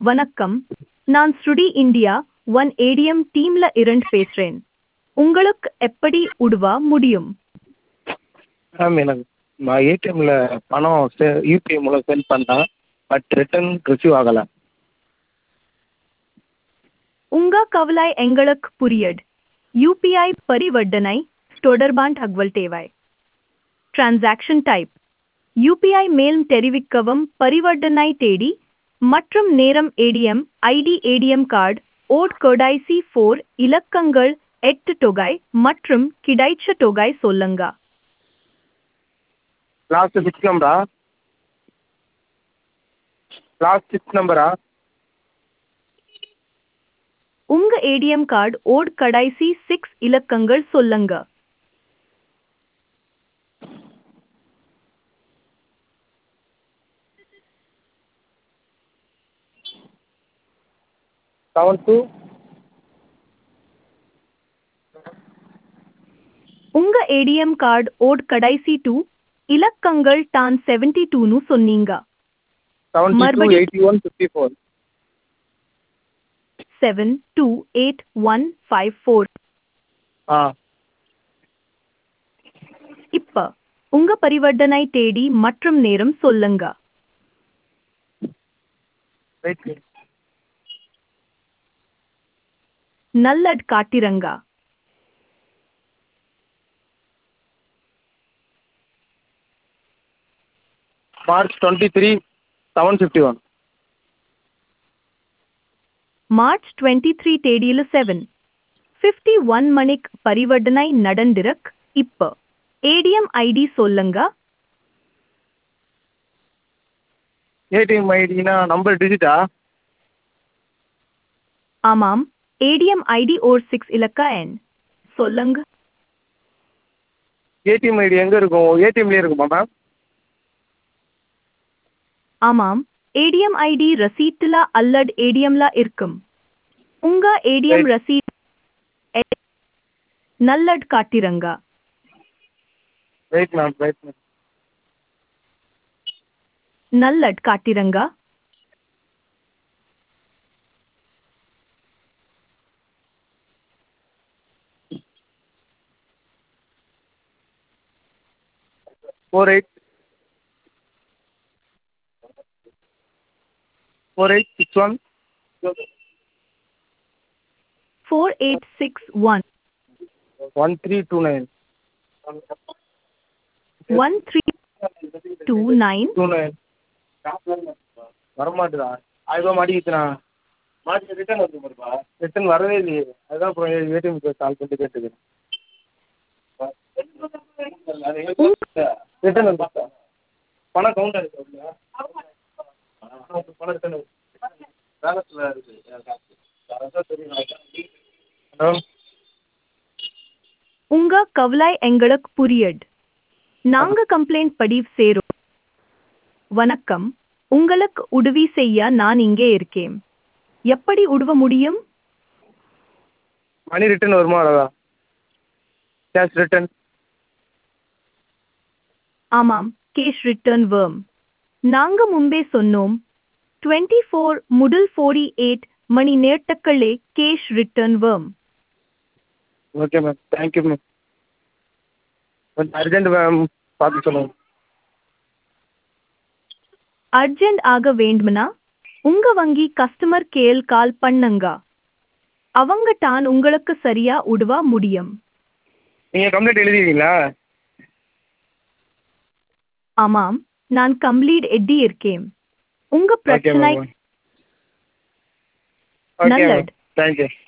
வணக்கம் நான் ஸ்ருடி இந்தியா ஒன் ஏடிஎம் டீம்ல இருந்து பேசுறேன் உங்களுக்கு எப்படி உதவ முடியும் மேம் எனக்கு நான் ஏடிஎம்மில் பணம் செ யூபிஐ மூலம் சென்ட் பண்ணேன் பட் ரிட்டர்ன் ரிசீவ் ஆகலை உங்க கவலை எங்களுக்கு புரியுது யூபிஐ பரிவர்த்தனை தொடர்பான தகவல் தேவை டிரான்சாக்ஷன் டைப் யூபிஐ மேலும் தெரிவிக்கவும் பரிவர்த்தனை தேதி மற்றும் நேரம் ஏடிஎம் ஐடி ஏடிஎம் கார்டு ஓட் கொடைசி ஃபோர் இலக்கங்கள் எட்டு தொகை மற்றும் கிடைச்ச தொகை சொல்லுங்க லாஸ்ட்டு சிக்ஸ் நம்பரா லாஸ்ட் சிக்ஸ் நம்பரா உங்க ஏடிஎம் கார்டு ஓட் கடைசி சிக்ஸ் இலக்கங்கள் சொல்லுங்க செவன் டூ உங்க ஏடிஎம் கார்டு ஓட் கடைசி டூ இலக்கங்கள் தான் செவன்டி டூன்னு சொன்னீங்க செவன்ட்டி டூ மறுபடி- eighty one fifty four seven two eight one five four ஆ இப்ப உங்க பரிவர்த்தனை தேதி மற்றும் நேரம் சொல்லுங்க ரைட் நல்லட் காட்டிரங்க March twenty three seven fifty one March twenty three தேதியில செவன் ஃபிஃப்டி ஒன் மணிக்கு பரிவர்த்தனை நடந்திருக் இப்ப ஏடிஎம் ஐடி சொல்லுங்க ஏடிஎம் ஐடினா நம்பர் டிஜிட்டா ஆமாம் ஏடிஎம் ஐடி ஓர் சிக்ஸ் இலக்க எண் சொல்லுங்க ஏடிஎம் ஐடி எங்கே இருக்கும் ஏடிஎம்லேயே இருக்குமா மேம் ஆமாம் ஏடிஎம் ஐடி ரசீட்டுல அல்லது ஏடிஎம்ல இருக்கும் உங்க ஏடிஎம் Right. ரசீட் நல்லட் காட்டிரங்க ரைட் மேம் ரைட் மேம் நல்லட் காட்டிரங்க four eight four eight six one four eight six one one three two nine one three two nine two nine வரமாட்டுதா ஆயிரம் ரூபா மாட்டிக்கிச்சுண்ணா மாட்டி ரிட்டர்ன் வந்து ரிட்டர்ன் வரவே இல்லையே அதுதான் அப்புறம் ஏடிஎம்க்கு கால் பண்ணி கேட்டுக்கிறேன் ரிட்டர்ன் வந்து பணம் கவுண்ட் ஆகிடுச்சு பணம் ரிட்டர்ன் பேலன்ஸில் இருக்கு ஹலோ உங்க கவலை எங்களுக்கு புரியுது நாங்க கம்ப்ளைண்ட் பதிவு சேரும் வணக்கம் உங்களுக்கு உதவி செய்ய நான் இங்கே இருக்கேன் எப்படி உதவ முடியும் மணி ரிட்டர்ன் வருமா அவ்வளோதான் கேஷ் ரிட்டர்ன் ஆமாம் கேஷ் ரிட்டர்ன் வேர்ம் நாங்க முன்பே சொன்னோம் டுவெண்ட்டி ஃபோர் முதல் ஃபோர்டி எயிட் மணி நேரத்துக்குள்ளே கேஷ் ரிட்டர்ன் வேர்ம் ஓகே மேம் தேங்க்யூ மேம் கொஞ்சம் அர்ஜென்ட் மேம் பார்த்து சொல்லுங்கள் அர்ஜென்ட் ஆக வேண்டும்னா உங்க வங்கி கஸ்டமர் கேர் கால் பண்ணுங்க அவங்க தான் உங்களுக்கு சரியா உதவ முடியும் நீங்கள் கம்ப்ளைண்ட் எழுதிடுவீங்களா ஆமாம் நான் கம்ப்ளீட் எட்டி இருக்கேன் உங்க ஓகே பிரச்சனை மேம் ஓகே மேம் நல்லது. தேங்க்யூ